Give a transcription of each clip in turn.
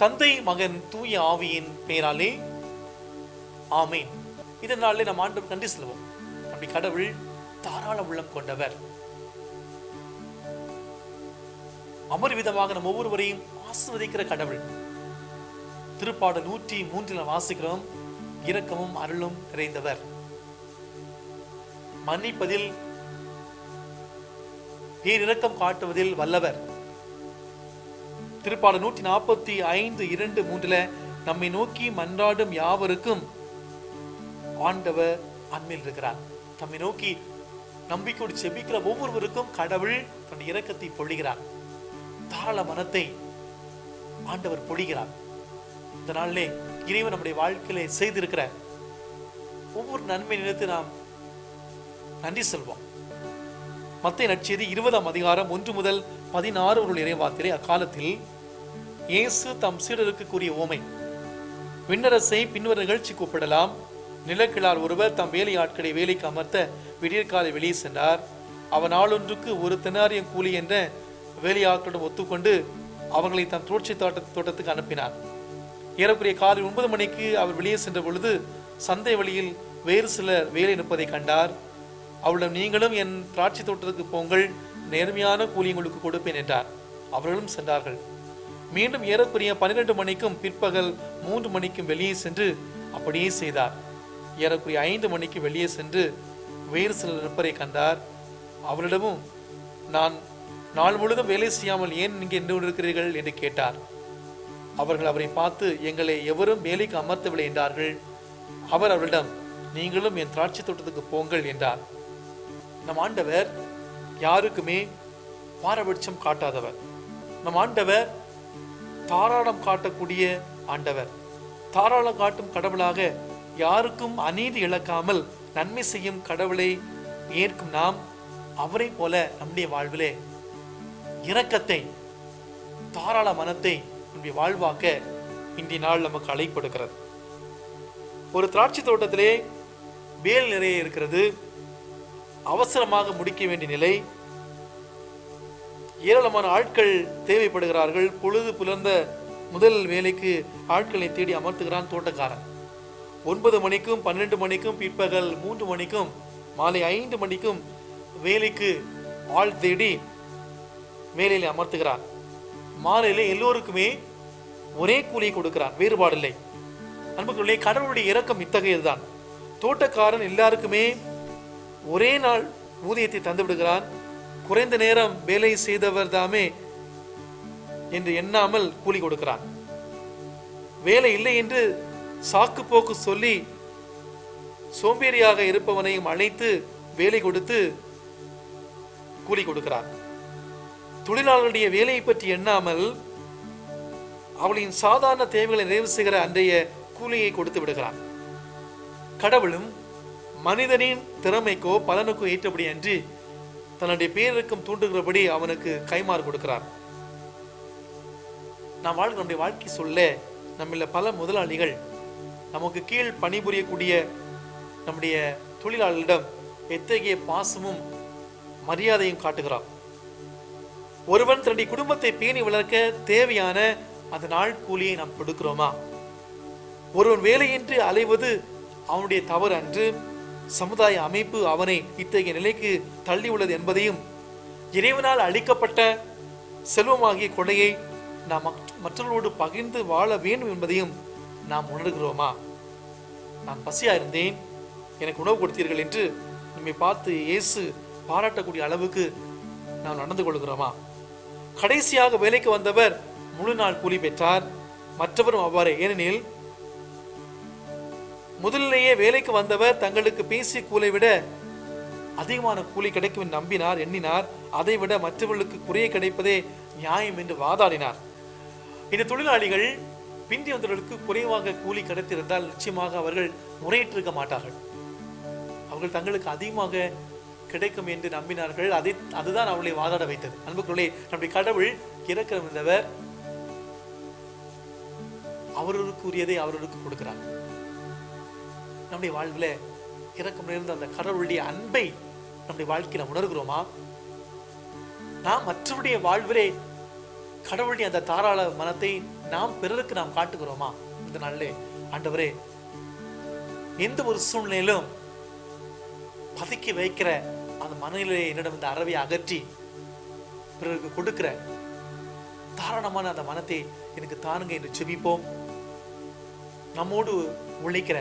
தந்தை மகன் தூய ஆவியின் பெயராலே ஆமேன் இதனாலே நம் ஆண்டு நன்றி செல்வோம் அப்படி கடவுள் தாராள உள்ளம் கொண்டவர் அமர்விதமாக நம் ஒவ்வொருவரையும் ஆசிர்வதிக்கிற கடவுள் திருப்பாடல் நூற்றி மூன்றில் வாசிக்கிறோம் இரக்கமும் அருளும் நிறைந்தவர் மன்னிப்பதில் பேரிரக்கம் காட்டுவதில் வல்லவர் திருப்பாடல் நூற்றி நாற்பத்தி ஐந்து இரண்டு மூன்றுல நம்மை நோக்கி மன்றாடும் யாவருக்கும் ஆண்டவர் அன்பில் இருக்கிறார் நம்மை நோக்கி நம்பிக்கையோடு செபிக்கிற ஒவ்வொருவருக்கும் கடவுள் தன் இரக்கத்தை பொழிகிறார் தாராள மனத்தை ஆண்டவர் பொழிகிறார் இந்த நாளிலே இறைவன் நம்முடைய வாழ்க்கையிலே செய்திருக்கிற ஒவ்வொரு நன்மை நினைத்து நாம் நன்றி செல்வோம் மத்திய நற்செய்தி இருபதாம் அதிகாரம் ஒன்று முதல் பதினாறு ஒரு இறைவார்த்தையிலே அக்காலத்தில் இயேசு தம் சீடருக்கு கூறிய ஓமை விண்ணரசை பின்வர நிகழ்ச்சி கூப்பிடலாம் நிலக்கிழார் ஒருவர் தம் வேலை ஆட்களை வேலைக்கு அமர்த்த விடியற்காலை வெளியே சென்றார் அவன் நாளொன்றுக்கு ஒரு தெனாரியம் கூலி என்ற வேலையாட்களிடம் ஒத்துக்கொண்டு அவர்களை தம் தோட்சி தோட்ட தோட்டத்துக்கு அனுப்பினார் ஏறக்குறைய காலை ஒன்பது மணிக்கு அவர் வெளியே சென்ற பொழுது சந்தை வழியில் வேறு சிலர் வேலை நிற்பதை கண்டார் அவளிடம் நீங்களும் என் திராட்சை தோட்டத்துக்கு போங்கள் நேர்மையான கூலி உங்களுக்கு கொடுப்பேன் என்றார் அவர்களும் சென்றார்கள் மீண்டும் ஏறக்குறைய பன்னிரண்டு மணிக்கும் பிற்பகல் மூன்று மணிக்கும் வெளியே சென்று அப்படியே செய்தார் ஏறக்குறைய ஐந்து மணிக்கு வெளியே சென்று வேறு சிலர் நிற்பரை கண்டார் அவரிடமும் நான் நாள் முழுதும் வேலை செய்யாமல் ஏன் இங்கே நின்று கொண்டிருக்கிறீர்கள் என்று கேட்டார் அவர்கள் அவரை பார்த்து எங்களை எவரும் வேலைக்கு அமர்த்தவில்லை என்றார்கள் அவர் அவரிடம் நீங்களும் என் திராட்சை தோட்டத்துக்கு போங்கள் என்றார் நம் ஆண்டவர் யாருக்குமே பாரபட்சம் காட்டாதவர் நம் ஆண்டவர் தாராளம் காட்டக்கூடிய ஆண்டவர் தாராளம் காட்டும் கடவுளாக யாருக்கும் அநீதி இழக்காமல் நன்மை செய்யும் கடவுளை ஏற்கும் நாம் அவரை போல நம்முடைய வாழ்விலே இரக்கத்தை தாராள மனத்தை நம்முடைய வாழ்வாக்க இன்றைய நாள் நமக்கு அழைப்படுகிறது ஒரு திராட்சை தோட்டத்திலே வேல் நிறைய இருக்கிறது அவசரமாக முடிக்க வேண்டிய நிலை ஏராளமான ஆட்கள் தேவைப்படுகிறார்கள் பொழுது புலர்ந்த முதல் வேலைக்கு ஆட்களை தேடி அமர்த்துகிறான் தோட்டக்காரன் ஒன்பது மணிக்கும் பன்னெண்டு மணிக்கும் பிற்பகல் மூன்று மணிக்கும் மாலை ஐந்து மணிக்கும் வேலைக்கு ஆள் தேடி வேலையில் அமர்த்துகிறான் மாலையில எல்லோருக்குமே ஒரே கூலியை கொடுக்கிறான் வேறுபாடில்லை அன்புக்குள்ளே கடவுளுடைய இரக்கம் இத்தகையதுதான் தோட்டக்காரன் எல்லாருக்குமே ஒரே நாள் ஊதியத்தை தந்து விடுகிறான் குறைந்த நேரம் வேலை செய்தவர் தாமே என்று எண்ணாமல் கூலி கொடுக்கிறான் வேலை இல்லை என்று சாக்கு போக்கு சொல்லி சோம்பேறியாக இருப்பவனையும் அழைத்து வேலை கொடுத்து கூலி கொடுக்கிறான் தொழிலாளர்களுடைய வேலையை பற்றி எண்ணாமல் அவளின் சாதாரண தேவைகளை நிறைவு செய்கிற அன்றைய கூலியை கொடுத்து விடுகிறான் கடவுளும் மனிதனின் திறமைக்கோ பலனுக்கோ ஏற்றபடி அன்றி தன்னுடைய பேருக்கும் தூண்டுகிறபடி அவனுக்கு கைமாறு கொடுக்கிறார் நாம் வாழ்க்கை நம்முடைய வாழ்க்கை சொல்ல நம்மள பல முதலாளிகள் நமக்கு கீழ் பணிபுரியக்கூடிய நம்முடைய தொழிலாளர்களிடம் எத்தகைய பாசமும் மரியாதையும் காட்டுகிறான் ஒருவன் தன்னுடைய குடும்பத்தை பேணி வளர்க்க தேவையான அந்த நாள் கூலியை நாம் கொடுக்கிறோமா ஒருவன் வேலையின்றி அலைவது அவனுடைய தவறு அன்று சமுதாய அமைப்பு அவனை இத்தகைய நிலைக்கு தள்ளியுள்ளது என்பதையும் இறைவனால் அளிக்கப்பட்ட செல்வமாகிய கொடையை நாம் மற்ற- மற்றவர்களோடு பகிர்ந்து வாழ வேண்டும் என்பதையும் நாம் உணர்கிறோமா நான் பசியா இருந்தேன் எனக்கு உணவு கொடுத்தீர்கள் என்று நம்மை பார்த்து இயேசு பாராட்டக்கூடிய அளவுக்கு நாம் நடந்து கொள்கிறோமா கடைசியாக வேலைக்கு வந்தவர் முழு நாள் கூலி பெற்றார் மற்றவரும் அவ்வாறே ஏனெனில் முதலிலேயே வேலைக்கு வந்தவர் தங்களுக்கு பேசிய கூலை விட அதிகமான கூலி கிடைக்கும் என்று நம்பினார் எண்ணினார் அதை விட மற்றவர்களுக்கு குறைய கிடைப்பதே நியாயம் என்று வாதாடினார் இந்த தொழிலாளிகள் பிந்தி வந்தவர்களுக்கு குறைவாக கூலி கிடைத்திருந்தால் நிச்சயமாக அவர்கள் முறையிட்டிருக்க மாட்டார்கள் அவர்கள் தங்களுக்கு அதிகமாக கிடைக்கும் என்று நம்பினார்கள் அதை அதுதான் அவர்களை வாதாட வைத்தது அன்புக்குள்ளே நம்முடைய கடவுள் இறக்கம் இருந்தவர் அவர்களுக்குரியதை அவர்களுக்கு கொடுக்கிறார் நம்முடைய வாழ்வில் இறக்கம் நிறைந்த அந்த கடவுளுடைய அன்பை நம்முடைய வாழ்க்கையில உணர்கிறோமா நாம் மற்றவருடைய வாழ்விலே கடவுளுடைய அந்த தாராள மனத்தை நாம் பிறருக்கு நாம் காட்டுகிறோமா இந்த நாளிலே ஆண்டவரே எந்த ஒரு சூழ்நிலையிலும் பதுக்கி வைக்கிற அந்த மனநிலையை என்னிடம் இந்த அறவை அகற்றி பிறருக்கு கொடுக்கிற தாராளமான அந்த மனத்தை எனக்கு தாருங்க என்று செபிப்போம் நம்மோடு உழைக்கிற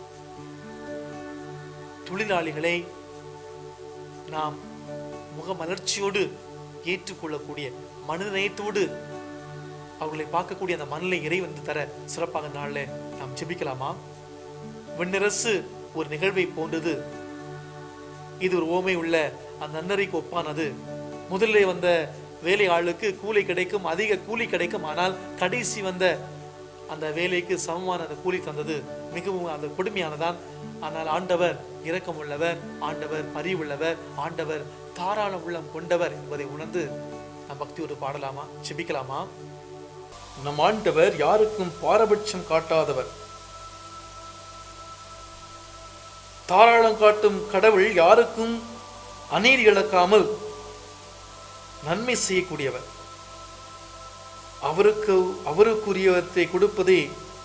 தொழிலாளிகளை நாம் முகமலர்ச்சியோடு ஏற்றுக்கொள்ளக்கூடிய மனிதநேயத்தோடு அவர்களை பார்க்கக்கூடிய அந்த மண்ணிலை இறைவன் தர சிறப்பாக நாளில் நாம் ஜெபிக்கலாமா விண்ணரசு ஒரு நிகழ்வை போன்றது இது ஒரு ஓமை உள்ள அந்த நன்னறிக்கு ஒப்பானது முதல்ல வந்த வேலை ஆளுக்கு கூலி கிடைக்கும் அதிக கூலி கிடைக்கும் ஆனால் கடைசி வந்த அந்த வேலைக்கு சமமான அந்த கூலி தந்தது மிகவும் அந்த கொடுமையானதான் ஆனால் ஆண்டவர் இரக்கம் உள்ளவர் ஆண்டவர் பரிவுள்ளவர் ஆண்டவர் தாராள உள்ளம் கொண்டவர் என்பதை உணர்ந்து நம் பக்தியோடு பாடலாமா செபிக்கலாமா நம் ஆண்டவர் யாருக்கும் பாரபட்சம் காட்டாதவர் தாராளம் காட்டும் கடவுள் யாருக்கும் அநீதி இழக்காமல் நன்மை செய்யக்கூடியவர் அவருக்கு அவருக்குரியவற்றை கொடுப்பதே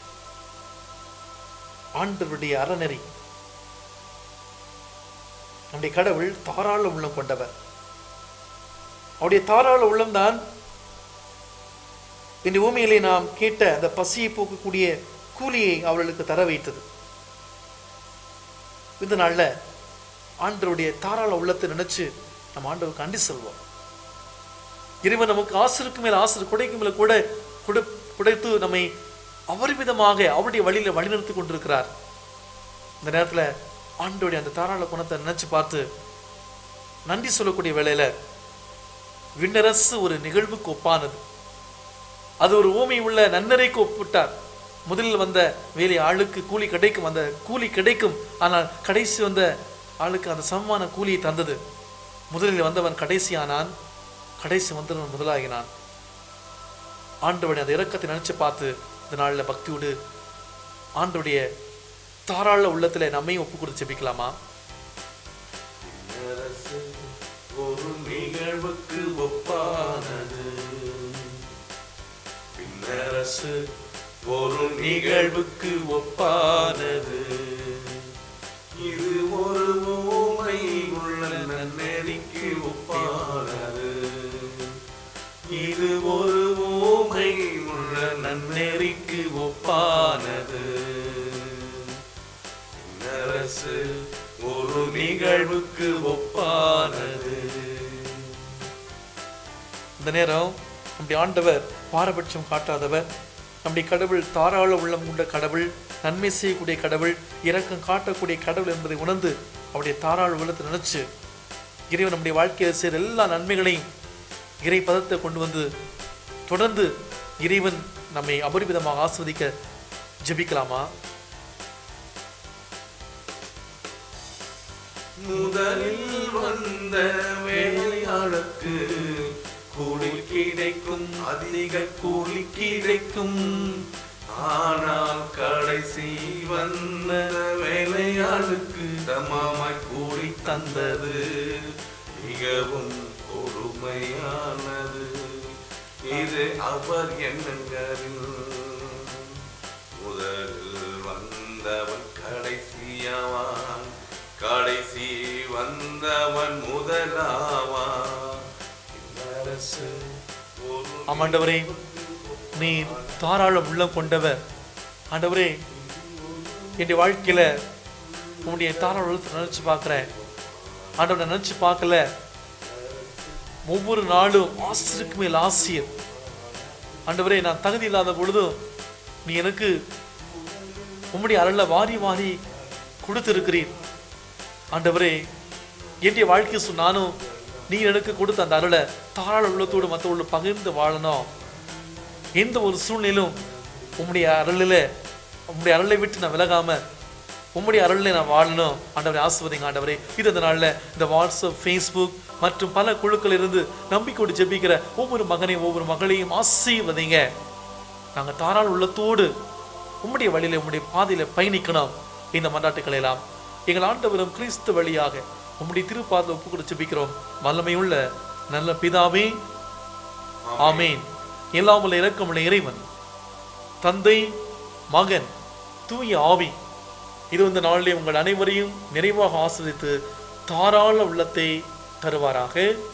ஆண்டவருடைய அறநெறி நம்முடைய கடவுள் தாராள உள்ளம் கொண்டவர் அவருடைய தாராள உள்ளம்தான் இந்த பூமியிலே நாம் கேட்ட அந்த பசியை போக்கக்கூடிய கூலியை அவர்களுக்கு தர வைத்தது இந்த நாள்ல ஆண்டவருடைய தாராள உள்ளத்தை நினைச்சு நம்ம ஆண்டவருக்கு அண்டி செல்வோம் இறைவன் நமக்கு ஆசிருக்கு மேல் ஆசிர் குடைக்கு மேல கூட குடு குடைத்து நம்மை அபரிமிதமாக அவருடைய வழியில வழிநிறுத்தி கொண்டிருக்கிறார் இந்த நேரத்துல ஆண்டோடைய அந்த தாராள குணத்தை நினைச்சு பார்த்து நன்றி சொல்லக்கூடிய வேளையில விண்ணரசு ஒரு நிகழ்வுக்கு ஒப்பானது அது ஒரு ஊமை உள்ள நன்னரைக்கு ஒப்பிட்டார் முதலில் வந்த வேலை ஆளுக்கு கூலி கிடைக்கும் அந்த கூலி கிடைக்கும் ஆனால் கடைசி வந்த ஆளுக்கு அந்த சமமான கூலியை தந்தது முதலில் வந்தவன் கடைசியானான் கடைசி வந்தவன் முதலாகினான் ஆண்டவனுடைய அந்த இரக்கத்தை நினைச்சு பார்த்து இந்த நாளில் பக்தியோடு ஆண்டவுடைய தாராள உள்ளத்துல நம்மையும் ஒப்பு கொடுத்து ஜெபிக்கலாமா அரசு ஒரு நிகழ்வுக்கு ஒப்பானது பின்னரசு ஒரு நிகழ்வுக்கு ஒப்பானது இது ஒரு ஊமை உள்ள நன்னெறிக்கு ஒப்பானது இது ஒரு ஊமை உள்ள நன்னெறிக்கு ஒப்பானது அரசு ஒரு நிகழ்வுக்கு ஒப்பானது இந்த நேரம் நம்முடைய ஆண்டவர் பாரபட்சம் காட்டாதவர் நம்முடைய கடவுள் தாராள உள்ளம் கொண்ட கடவுள் நன்மை செய்யக்கூடிய கடவுள் இரக்கம் காட்டக்கூடிய கடவுள் என்பதை உணர்ந்து அவருடைய தாராள உள்ளத்தை நினைச்சு இறைவன் நம்முடைய வாழ்க்கையில் செய்த எல்லா நன்மைகளையும் இறை பதத்தை கொண்டு வந்து தொடர்ந்து இறைவன் நம்மை அபரிமிதமாக ஆஸ்வதிக்க ஜெபிக்கலாமா முதலில் வந்த வேலையாளுக்கு கூலி கிடைக்கும் அதிக கூலி கிடைக்கும் ஆனால் கடைசி வந்த வேலையாளுக்கு தமாமாய் கூலி தந்தது மிகவும் கொடுமையானது இது அவர் எண்ணங்களில் முதலில் வந்தவன் கடைசியாவான் கடைசி வந்தவன் முதலாவான் இந்த அரசு ஒரு ஆமாண்டவரே நீர் தாராள உள்ளம் கொண்டவர் ஆண்டவரே என்னுடைய வாழ்க்கையில உன்னுடைய தாராள உள்ளத்தை நினைச்சு பார்க்கிறேன் ஆண்டவரை நினைச்சு பார்க்கல ஒவ்வொரு நாளும் ஆசிரியருக்கு மேல் ஆசிரியர் ஆண்டவரே நான் தகுதி இல்லாத பொழுதும் நீ எனக்கு உம்முடைய அருளை வாரி வாரி கொடுத்திருக்கிறீர் ஆண்டவரே என்னுடைய வாழ்க்கை சொ- நானும் நீ எனக்கு கொடுத்த அந்த அருளை தாராள உள்ளத்தோடு மற்றவர்களோடு பகிர்ந்து வாழணும் எந்த ஒரு சூழ்நிலையிலும் உம்முடைய அருளில் உம்முடைய அருளை விட்டு நான் விலகாம உம்முடைய அருளில் நான் வாழணும் ஆண்டவரை ஆசிர்வதிங்க ஆண்டவரே இது இந்த நாளில் இந்த வாட்ஸ்அப் ஃபேஸ்புக் மற்றும் பல குழுக்கள் இருந்து நம்பிக்கையோடு ஜெபிக்கிற ஒவ்வொரு மகனையும் ஒவ்வொரு மகளையும் ஆசீர்வதிங்க நாங்கள் தாராள உள்ளத்தோடு உம்முடைய வழியில உம்முடைய பாதையில பயணிக்கணும் இந்த மன்றாட்டுக்களை எல்லாம் எங்கள் ஆண்டவரும் கிறிஸ்து வழியாக உம்முடைய திருப்பாதத்தில் ஒப்பு கொடுத்து ஜெபிக்கிறோம் வல்லமையுள்ள நல்ல பிதாவே ஆமேன் எல்லாம் உள்ள இரக்கமுள்ள இறைவன் தந்தை மகன் தூய ஆவி இது இந்த நாளிலே உங்கள் அனைவரையும் நிறைவாக ஆசிரித்து தாராள உள்ளத்தை தருவாராக